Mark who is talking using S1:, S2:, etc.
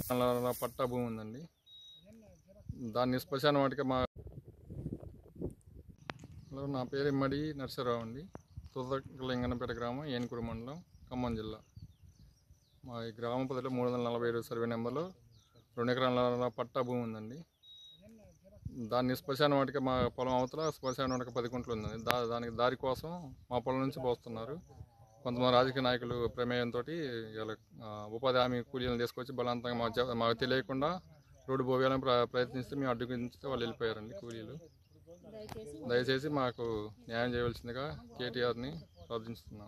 S1: ఎకరాల పట్టా భూమి ఉందండి దాన్ని శ్మశాన వాటికి మా హలో నా పేరు ఇమ్మడి నరసరావు అండి తుదలింగనపేట గ్రామం ఏనుకూరు మండలం ఖమ్మం జిల్లా మా ఈ గ్రామ పదిలో మూడు వందల నలభై ఏడు సర్వే నెంబర్లో రెండు ఎకరాల పట్టా భూమి ఉందండి దాన్ని శ్మశాన వాటికి మా పొలం అవతల శ్మశాన వాటికి పది కుంటలు ఉందండి దా దానికి దారి కోసం మా పొలం నుంచి పోస్తున్నారు కొంతమంది రాజకీయ నాయకులు ప్రమేయంతో ఉపాధి హామీ కూలీలను తీసుకొచ్చి బలవంతంగా మాకు చె- మాకు తెలియకుండా రోడ్డు పోవేయాలని ప్ర ప్రయత్నిస్తే మేము అడ్డుకుంటే వాళ్ళు వెళ్ళిపోయారండి కూలీలు దయచేసి మాకు న్యాయం చేయవలసిందిగా కేటీఆర్ని ప్రార్థిస్తున్నాం